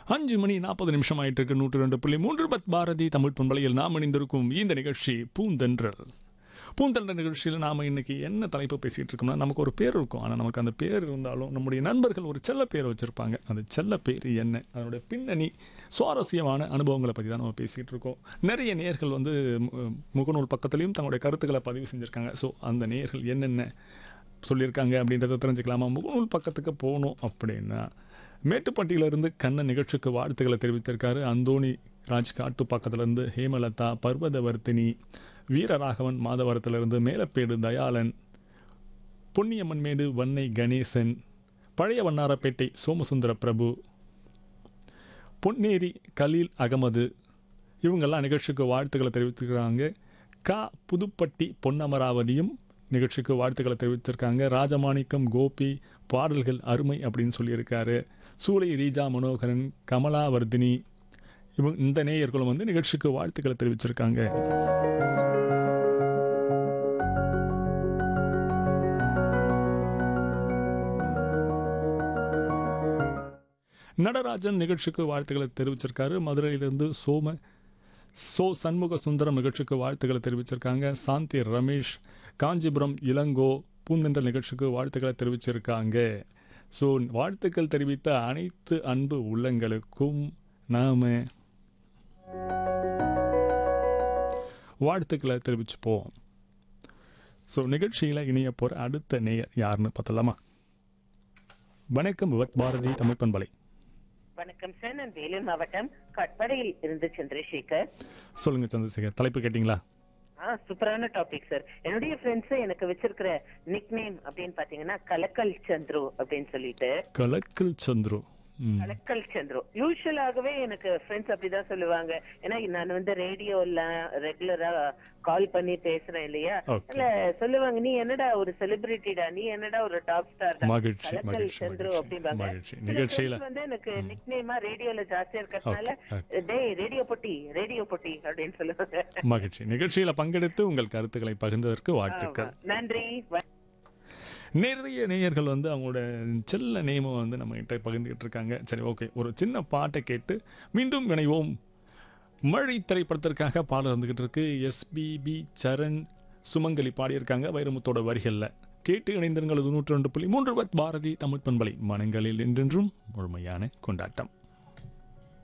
அஞ்சு மணி நாற்பது நிமிஷம் ஆயிட்டு இருக்கு நூற்று ரெண்டு புள்ளி மூன்று பத் பாரதி தமிழ் பண்பலையில் நாம் இணைந்திருக்கும் இந்த நிகழ்ச்சி பூந்தென்றல் பூந்தென்றல் நிகழ்ச்சியில் நாம் இன்னைக்கு என்ன தலைப்பு பேசிகிட்டு இருக்கோம்னா நமக்கு ஒரு பேர் இருக்கும் ஆனால் நமக்கு அந்த பேர் இருந்தாலும் நம்முடைய நண்பர்கள் ஒரு செல்ல பேர் வச்சுருப்பாங்க அந்த செல்ல பேர் என்ன அதனுடைய பின்னணி சுவாரஸ்யமான அனுபவங்களை பற்றி தான் நம்ம பேசிகிட்டு இருக்கோம் நிறைய நேர்கள் வந்து மு- முகநூல் பக்கத்துலேயும் தங்களுடைய கருத்துக்களை பதிவு செஞ்சுருக்காங்க ஸோ அந்த நேர்கள் என்னென்ன சொல்லியிருக்காங்க அப்படின்றத தெரிஞ்சுக்கலாமா முகநூல் பக்கத்துக்கு போகணும் அப்படின்னா மேட்டுப்பட்டியிலிருந்து கண்ணன் நிகழ்ச்சிக்கு வாழ்த்துக்களை தெரிவித்திருக்காரு அந்தோணி ராஜ் காட்டு பக்கத்துலேருந்து ஹேமலதா பர்வதவர்த்தினி வீரராகவன் மாதவரத்திலிருந்து மேலப்பேடு தயாளன் பொன்னியம்மன்மேடு வன்னை கணேசன் பழைய வண்ணாரப்பேட்டை சோமசுந்தர பிரபு பொன்னேரி கலீல் அகமது இவங்கெல்லாம் நிகழ்ச்சிக்கு வாழ்த்துக்களை தெரிவித்திருக்கிறாங்க கா புதுப்பட்டி பொன்னமராவதியும் நிகழ்ச்சிக்கு வாழ்த்துக்களை தெரிவித்திருக்காங்க ராஜமாணிக்கம் கோபி பாடல்கள் அருமை அப்படின்னு சொல்லியிருக்காரு சூளை ரீஜா மனோகரன் கமலாவர்தினி இவங்க இந்த நேயர்களும் வந்து நிகழ்ச்சிக்கு வாழ்த்துக்களை தெரிவிச்சிருக்காங்க நடராஜன் நிகழ்ச்சிக்கு வாழ்த்துக்களை தெரிவிச்சிருக்காரு மதுரையிலிருந்து சோம சோ சண்முக சுந்தரம் நிகழ்ச்சிக்கு வாழ்த்துக்களை தெரிவிச்சிருக்காங்க சாந்தி ரமேஷ் காஞ்சிபுரம் இளங்கோ பூந்தென்ற நிகழ்ச்சிக்கு வாழ்த்துக்களை தெரிவிச்சிருக்காங்க ஸோ வாழ்த்துக்கள் தெரிவித்த அனைத்து அன்பு உள்ளங்களுக்கும் நாம வாழ்த்துக்களை தெரிவிச்சுப்போம் ஸோ நிகழ்ச்சியில் இணைய போகிற அடுத்த நேயர் யாருன்னு பார்த்தலாமா வணக்கம் விவத் பாரதி தமிழ் பண்பலை வணக்கம் சார் நான் வேலூர் மாவட்டம் கட்படையில் இருந்து சந்திரசேகர் சொல்லுங்க சந்திரசேகர் தலைப்பு கேட்டிங்களா ஆ சூப்பரான டாபிக் சார் என்னுடைய ஃப்ரெண்ட்ஸ் எனக்கு வச்சிருக்கிற நிக் நேம் அப்படின்னு பாத்தீங்கன்னா கலக்கல் சந்துரு அப்படின்னு சொல்லிட்டு கலக்கல் சந்துரு ம் கலக்கல் சந்துரு யூஸ்வலாகவே எனக்கு ஃப்ரெண்ட்ஸ் அப்படிதான் சொல்லுவாங்க ஏன்னா நான் வந்து ரேடியோல ரெகுலரா கால் பண்ணி பேசுறேன் இல்லையா Okay. இல்ல சொல்லுவாங்க நீ என்னடா ஒரு செலிபிரிட்டிடா நீ என்னடா ஒரு டாப் ஸ்டார் மகிழ்ச்சி, கலக்கல் மகிழ்ச்சி, சந்துரு மகிழ்ச்சி, அப்படிம்பாங்க மகிழ்ச்சி. சில நிகழ்ச்சியில- friends வந்து எனக்கு நிக் நேமா ரேடியோல ஜாஸ்தியா இருக்கிறதுனால Okay, டேய் ரேடியோ பொட்டி ரேடியோ பொட்டி அப்படின்னு சொல்லுவாங்க மகிழ்ச்சி நிகழ்ச்சியில் பங்கெடுத்து உங்கள் கருத்துக்களை பகிர்ந்ததற்கு வாழ்த்துக்கள் ஆமா. நன்றி வ- நிறைய நேயர்கள் வந்து அவங்களோட செல்ல நேமை வந்து நம்ம கிட்ட பகிர்ந்துக்கிட்டு இருக்காங்க சரி ஓகே ஒரு சின்ன பாட்டை கேட்டு மீண்டும் இணைவோம் மழை திரைப்படத்திற்காக பாடல் வந்துக்கிட்டு இருக்கு எஸ்பிபி சரண் சுமங்கலி பாடியிருக்காங்க வைரமுத்தோட வரிகளில் கேட்டு இணைந்திருங்கள் தொண்ணூற்றி ரெண்டு புள்ளி மூன்று பாரதி தமிழ் பண்பலை மனங்களில் என்றென்றும் முழுமையான கொண்டாட்டம்